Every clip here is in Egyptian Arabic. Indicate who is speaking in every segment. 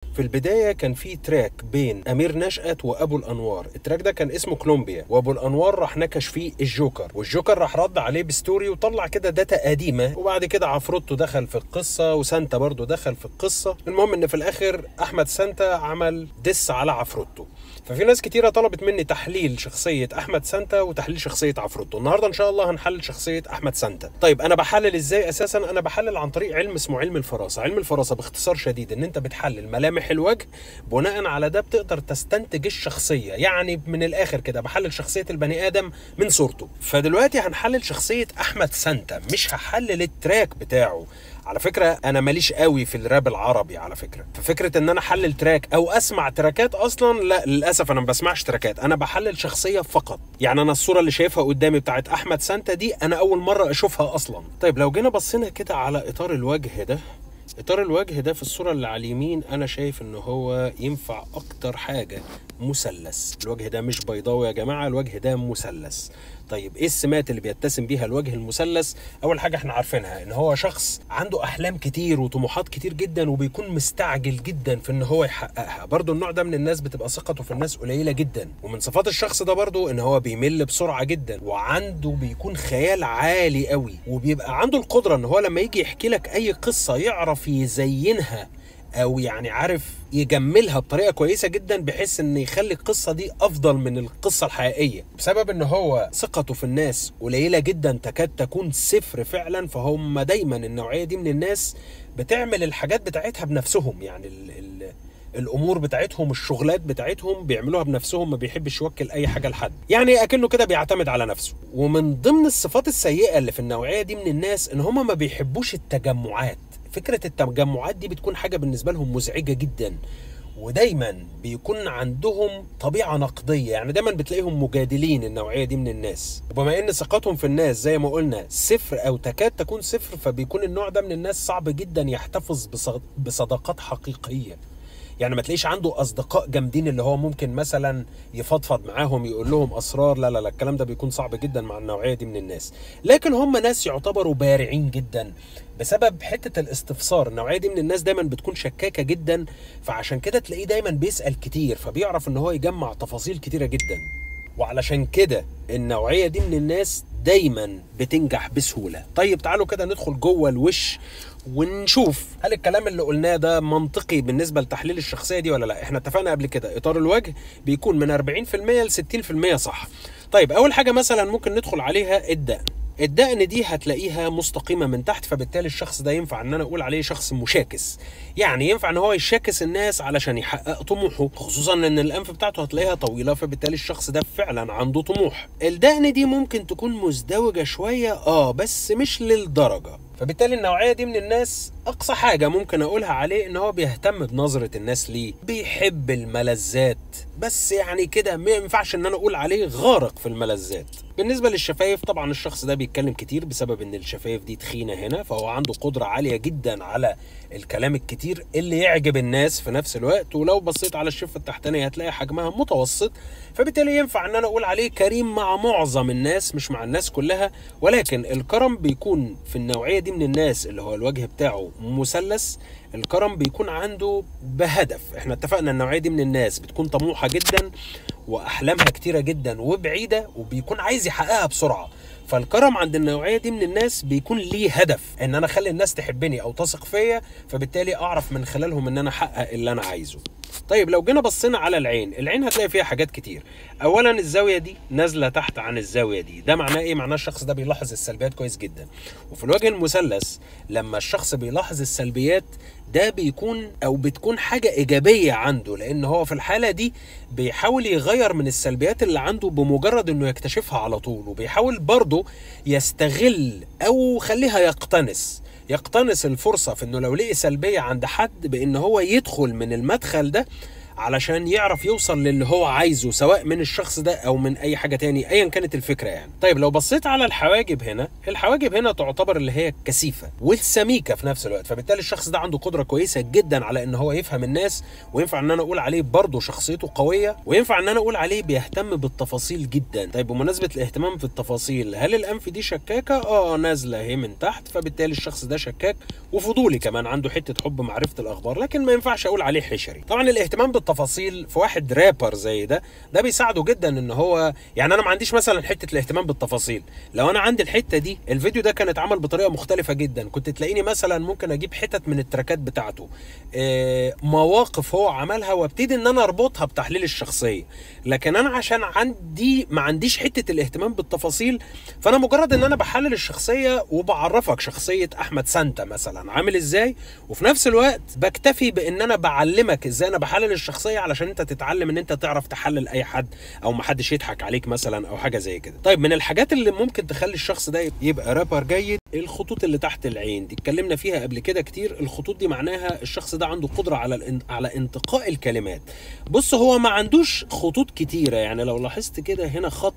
Speaker 1: في البداية كان في تراك بين أمير نشأت وأبو الأنوار التراك ده كان اسمه كولومبيا وأبو الأنوار راح نكش فيه الجوكر والجوكر راح رد عليه بستوري وطلع كده داتا قديمة وبعد كده عفروتو دخل في القصة وسانتا برضو دخل في القصة المهم إن في الآخر أحمد سانتا عمل دس على عفروتو ففي ناس كتيرة طلبت مني تحليل شخصية أحمد سانتا وتحليل شخصية عفروتو النهاردة إن شاء الله هنحلل شخصية أحمد سانتا طيب أنا بحلل إزاي أساسا أنا بحلل عن طريق علم اسمه علم الفراسة علم الفراسة باختصار شديد إن أنت بتحلل ملامح الوجه بناء على ده بتقدر تستنتج الشخصية يعني من الآخر كده بحلل شخصية البني آدم من صورته فدلوقتي هنحلل شخصية أحمد سانتا مش هحلل التراك بتاعه على فكره انا ماليش قوي في الراب العربي على فكره ففكره ان انا احلل تراك او اسمع تراكات اصلا لا للاسف انا ما بسمعش تراكات انا بحلل شخصيه فقط يعني انا الصوره اللي شايفها قدامي بتاعت احمد سانتا دي انا اول مره اشوفها اصلا طيب لو جينا بصينا كده على اطار الوجه ده اطار الوجه ده في الصوره اللي على اليمين انا شايف ان هو ينفع اكتر حاجه مثلث الوجه ده مش بيضاوي يا جماعه الوجه ده مثلث طيب ايه السمات اللي بيتسم بيها الوجه المثلث اول حاجه احنا عارفينها ان هو شخص عنده احلام كتير وطموحات كتير جدا وبيكون مستعجل جدا في ان هو يحققها برضو النوع ده من الناس بتبقى ثقته في الناس قليله جدا ومن صفات الشخص ده برضو ان هو بيمل بسرعه جدا وعنده بيكون خيال عالي قوي وبيبقى عنده القدره ان هو لما يجي يحكي لك اي قصه يعرف يزينها او يعني عارف يجملها بطريقه كويسه جدا بحيث ان يخلي القصه دي افضل من القصه الحقيقيه بسبب ان هو ثقته في الناس قليله جدا تكاد تكون صفر فعلا فهم دايما النوعيه دي من الناس بتعمل الحاجات بتاعتها بنفسهم يعني ال ال الامور بتاعتهم الشغلات بتاعتهم بيعملوها بنفسهم ما بيحبش يوكل اي حاجه لحد يعني اكنه كده بيعتمد على نفسه ومن ضمن الصفات السيئه اللي في النوعيه دي من الناس ان هم ما بيحبوش التجمعات فكره التجمعات دي بتكون حاجه بالنسبه لهم مزعجه جدا ودايما بيكون عندهم طبيعه نقديه يعني دايما بتلاقيهم مجادلين النوعيه دي من الناس وبما ان ثقتهم في الناس زي ما قلنا صفر او تكاد تكون صفر فبيكون النوع ده من الناس صعب جدا يحتفظ بصداقات حقيقيه يعني ما تلاقيش عنده اصدقاء جامدين اللي هو ممكن مثلا يفضفض معاهم يقول لهم اسرار لا لا لا الكلام ده بيكون صعب جدا مع النوعيه دي من الناس لكن هم ناس يعتبروا بارعين جدا بسبب حته الاستفسار النوعيه دي من الناس دايما بتكون شكاكه جدا فعشان كده تلاقيه دايما بيسال كتير فبيعرف ان هو يجمع تفاصيل كتيره جدا وعلشان كده النوعيه دي من الناس دايما بتنجح بسهوله طيب تعالوا كده ندخل جوه الوش ونشوف هل الكلام اللي قلناه ده منطقي بالنسبه لتحليل الشخصيه دي ولا لا احنا اتفقنا قبل كده اطار الوجه بيكون من 40% ل 60% صح طيب اول حاجه مثلا ممكن ندخل عليها الدقن الدقن دي هتلاقيها مستقيمه من تحت فبالتالي الشخص ده ينفع ان انا اقول عليه شخص مشاكس يعني ينفع ان هو يشاكس الناس علشان يحقق طموحه خصوصا ان الانف بتاعته هتلاقيها طويله فبالتالي الشخص ده فعلا عنده طموح الدقن دي ممكن تكون مزدوجه شويه اه بس مش للدرجه فبالتالي النوعيه دي من الناس اقصى حاجه ممكن اقولها عليه ان هو بيهتم بنظره الناس ليه بيحب الملذات بس يعني كده ما ينفعش ان انا اقول عليه غارق في الملذات بالنسبه للشفايف طبعا الشخص ده بيتكلم كتير بسبب ان الشفايف دي تخينه هنا فهو عنده قدره عاليه جدا على الكلام الكتير اللي يعجب الناس في نفس الوقت ولو بصيت على الشفه التحتانيه هتلاقي حجمها متوسط فبالتالي ينفع ان انا اقول عليه كريم مع معظم الناس مش مع الناس كلها ولكن الكرم بيكون في النوعيه دي من الناس اللي هو الوجه بتاعه مثلث الكرم بيكون عنده بهدف احنا اتفقنا النوعيه دي من الناس بتكون طموحه جدا واحلامها كتيره جدا وبعيده وبيكون عايز يحققها بسرعه فالكرم عند النوعيه دي من الناس بيكون ليه هدف ان انا اخلي الناس تحبني او تثق فيا فبالتالي اعرف من خلالهم ان انا احقق اللي انا عايزه طيب لو جينا بصينا على العين العين هتلاقي فيها حاجات كتير اولا الزاويه دي نازله تحت عن الزاويه دي ده معناه ايه معناه الشخص ده بيلاحظ السلبيات كويس جدا وفي الوجه المثلث لما الشخص بيلاحظ السلبيات ده بيكون او بتكون حاجه ايجابيه عنده لان هو في الحاله دي بيحاول يغير من السلبيات اللي عنده بمجرد انه يكتشفها على طول وبيحاول برضه يستغل او خليها يقتنص يقتنص الفرصه في انه لو لقي سلبيه عند حد بان هو يدخل من المدخل ده علشان يعرف يوصل للي هو عايزه سواء من الشخص ده او من اي حاجه تاني ايا كانت الفكره يعني طيب لو بصيت على الحواجب هنا الحواجب هنا تعتبر اللي هي كثيفه والسميكه في نفس الوقت فبالتالي الشخص ده عنده قدره كويسه جدا على ان هو يفهم الناس وينفع ان انا اقول عليه برضه شخصيته قويه وينفع ان انا اقول عليه بيهتم بالتفاصيل جدا طيب بمناسبه الاهتمام بالتفاصيل هل الانف دي شكاكه اه نازله اهي من تحت فبالتالي الشخص ده شكاك وفضولي كمان عنده حته حب معرفه الاخبار لكن ما ينفعش اقول عليه حشري طبعا الاهتمام بالتفاصيل في واحد رابر زي ده ده بيساعده جدا ان هو يعني انا ما عنديش مثلا حته الاهتمام بالتفاصيل لو انا عندي الحته دي الفيديو ده كان اتعمل بطريقه مختلفه جدا كنت تلاقيني مثلا ممكن اجيب حتت من التراكات بتاعته آه، مواقف هو عملها وابتدي ان انا اربطها بتحليل الشخصيه لكن انا عشان عندي ما عنديش حته الاهتمام بالتفاصيل فانا مجرد ان انا بحلل الشخصيه وبعرفك شخصيه احمد سانتا مثلا عامل ازاي وفي نفس الوقت بكتفي بان انا بعلمك ازاي انا بحلل الشخصيه علشان انت تتعلم ان انت تعرف تحلل اي حد او ما حدش يضحك عليك مثلا او حاجه زي كده طيب من الحاجات اللي ممكن تخلي الشخص ده يبقى رابر جيد الخطوط اللي تحت العين دي اتكلمنا فيها قبل كده كتير الخطوط دي معناها الشخص ده عنده قدره على الان- على انتقاء الكلمات بص هو ما عندوش خطوط كتيره يعني لو لاحظت كده هنا خط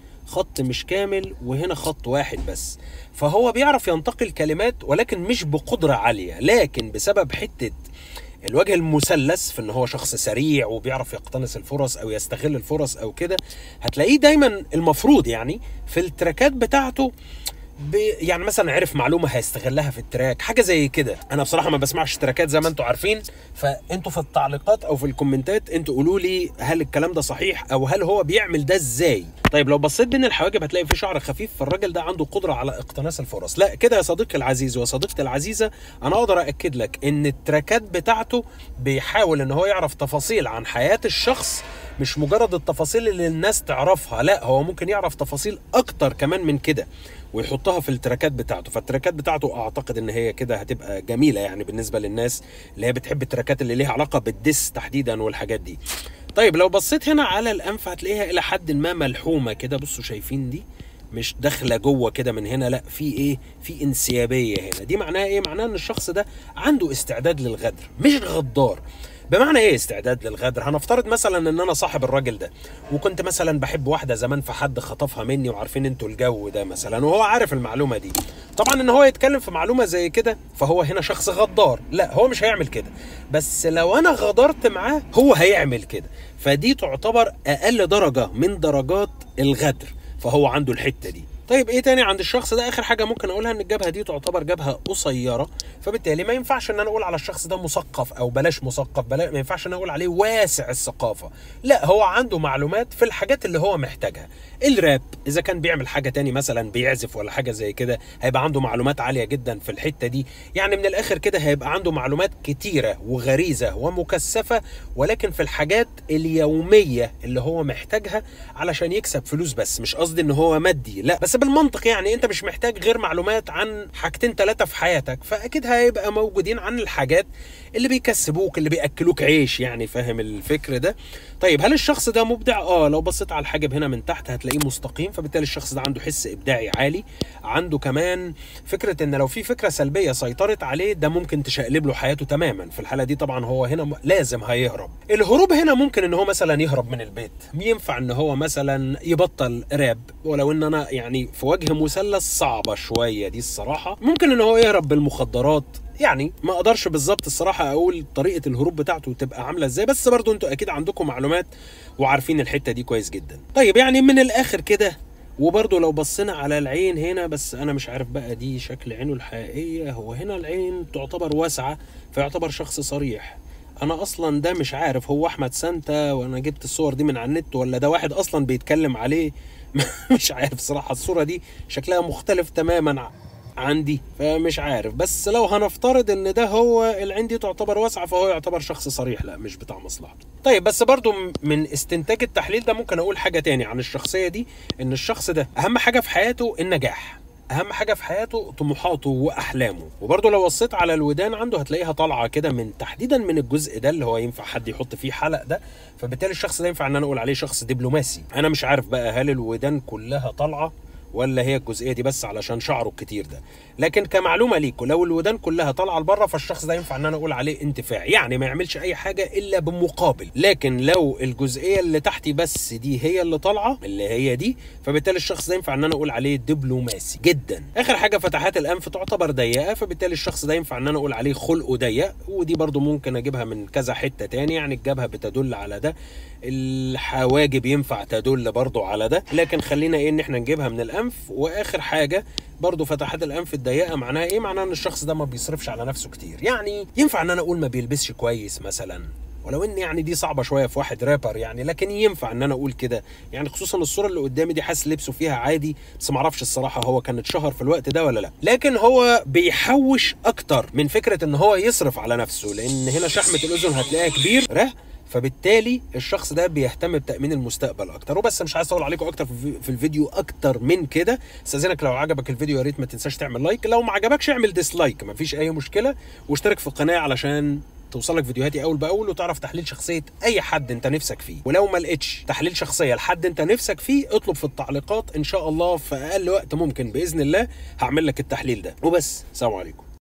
Speaker 1: خط مش كامل وهنا خط واحد بس فهو بيعرف ينتقي الكلمات ولكن مش بقدره عاليه لكن بسبب حته الوجه المثلث في ان هو شخص سريع وبيعرف يقتنص الفرص او يستغل الفرص او كده هتلاقيه دايما المفروض يعني في التراكات بتاعته ب... يعني مثلا عرف معلومه هيستغلها في التراك حاجه زي كده انا بصراحه ما بسمعش تراكات زي ما انتم عارفين فانتوا في التعليقات او في الكومنتات انتوا قولوا لي هل الكلام ده صحيح او هل هو بيعمل ده ازاي طيب لو بصيت بين الحواجب هتلاقي في شعر خفيف فالراجل ده عنده قدره على اقتناص الفرص لا كده يا صديقي العزيز وصديقتي العزيزه انا اقدر اكد لك ان التراكات بتاعته بيحاول ان هو يعرف تفاصيل عن حياه الشخص مش مجرد التفاصيل اللي الناس تعرفها لا هو ممكن يعرف تفاصيل اكتر كمان من كده ويحطها في التراكات بتاعته فالتراكات بتاعته اعتقد ان هي كده هتبقى جميله يعني بالنسبه للناس اللي هي بتحب التراكات اللي ليها علاقه بالدس تحديدا والحاجات دي طيب لو بصيت هنا على الانف هتلاقيها الى حد ما ملحومه كده بصوا شايفين دي مش داخله جوه كده من هنا لا في ايه في انسيابيه هنا دي معناها ايه معناها ان الشخص ده عنده استعداد للغدر مش غدار بمعنى ايه استعداد للغدر هنفترض مثلا ان انا صاحب الراجل ده وكنت مثلا بحب واحده زمان فحد خطفها مني وعارفين انتوا الجو ده مثلا وهو عارف المعلومه دي طبعا ان هو يتكلم في معلومه زي كده فهو هنا شخص غدار لا هو مش هيعمل كده بس لو انا غدرت معاه هو هيعمل كده فدي تعتبر اقل درجه من درجات الغدر فهو عنده الحته دي طيب ايه تاني عند الشخص ده اخر حاجه ممكن اقولها ان الجبهه دي تعتبر جبهه قصيره فبالتالي ما ينفعش ان انا اقول على الشخص ده مثقف او بلاش مثقف بلا ما ينفعش ان أنا اقول عليه واسع الثقافه لا هو عنده معلومات في الحاجات اللي هو محتاجها الراب اذا كان بيعمل حاجه تاني مثلا بيعزف ولا حاجه زي كده هيبقى عنده معلومات عاليه جدا في الحته دي يعني من الاخر كده هيبقى عنده معلومات كتيره وغريزه ومكثفه ولكن في الحاجات اليوميه اللي هو محتاجها علشان يكسب فلوس بس مش قصدي ان هو مادي لا بس بالمنطق يعني انت مش محتاج غير معلومات عن حاجتين ثلاثه في حياتك فاكيد هيبقى موجودين عن الحاجات اللي بيكسبوك اللي بياكلوك عيش يعني فاهم الفكر ده طيب هل الشخص ده مبدع اه لو بصيت على الحاجب هنا من تحت هتلاقيه مستقيم فبالتالي الشخص ده عنده حس ابداعي عالي عنده كمان فكره ان لو في فكره سلبيه سيطرت عليه ده ممكن تشقلب له حياته تماما في الحاله دي طبعا هو هنا م- لازم هيهرب الهروب هنا ممكن ان هو مثلا يهرب من البيت ينفع ان هو مثلا يبطل راب ولو ان انا يعني في وجه مثلث صعبه شويه دي الصراحه ممكن ان هو يهرب بالمخدرات يعني ما اقدرش بالظبط الصراحه اقول طريقه الهروب بتاعته تبقى عامله ازاي بس برضو انتوا اكيد عندكم معلومات وعارفين الحته دي كويس جدا طيب يعني من الاخر كده وبرضه لو بصينا على العين هنا بس انا مش عارف بقى دي شكل عينه الحقيقيه هو هنا العين تعتبر واسعه فيعتبر شخص صريح انا اصلا ده مش عارف هو احمد سانتا وانا جبت الصور دي من على النت ولا ده واحد اصلا بيتكلم عليه مش عارف صراحه الصوره دي شكلها مختلف تماما ع- عندي فمش عارف بس لو هنفترض ان ده هو العين دي تعتبر واسعه فهو يعتبر شخص صريح لا مش بتاع مصلحته طيب بس برضو م- من استنتاج التحليل ده ممكن اقول حاجه تاني عن الشخصيه دي ان الشخص ده اهم حاجه في حياته النجاح اهم حاجه في حياته طموحاته واحلامه وبرضه لو بصيت على الودان عنده هتلاقيها طالعه كده من تحديدا من الجزء ده اللي هو ينفع حد يحط فيه حلق ده فبالتالي الشخص ده ينفع ان انا اقول عليه شخص دبلوماسي انا مش عارف بقى هل الودان كلها طالعه ولا هي الجزئيه دي بس علشان شعره الكتير ده لكن كمعلومه ليكم لو الودان كلها طالعه لبره فالشخص ده ينفع ان انا اقول عليه انتفاعي يعني ما يعملش اي حاجه الا بمقابل لكن لو الجزئيه اللي تحتي بس دي هي اللي طالعه اللي هي دي فبالتالي الشخص ده ينفع ان انا اقول عليه دبلوماسي جدا اخر حاجه فتحات الانف تعتبر ضيقه فبالتالي الشخص ده ينفع ان انا اقول عليه خلقه ضيق ودي برضو ممكن اجيبها من كذا حته تاني يعني الجبهه بتدل على ده الحواجب ينفع تدل برضو على ده لكن خلينا ايه ان احنا نجيبها من الانف واخر حاجه برضو فتحات الانف الضيقه معناها ايه معناها ان الشخص ده ما بيصرفش على نفسه كتير يعني ينفع ان انا اقول ما بيلبسش كويس مثلا ولو ان يعني دي صعبه شويه في واحد رابر يعني لكن ينفع ان انا اقول كده يعني خصوصا الصوره اللي قدامي دي حاسس لبسه فيها عادي بس ما اعرفش الصراحه هو كان اتشهر في الوقت ده ولا لا لكن هو بيحوش اكتر من فكره ان هو يصرف على نفسه لان هنا شحمه الاذن هتلاقيها كبير ره فبالتالي الشخص ده بيهتم بتامين المستقبل اكتر وبس مش عايز اطول عليكم اكتر في الفيديو اكتر من كده استاذنك لو عجبك الفيديو يا ريت ما تنساش تعمل لايك لو ما عجبكش اعمل ديسلايك مفيش اي مشكله واشترك في القناه علشان توصلك فيديوهاتي اول باول وتعرف تحليل شخصيه اي حد انت نفسك فيه ولو ما لقيتش تحليل شخصيه لحد انت نفسك فيه اطلب في التعليقات ان شاء الله في اقل وقت ممكن باذن الله هعمل لك التحليل ده وبس سلام عليكم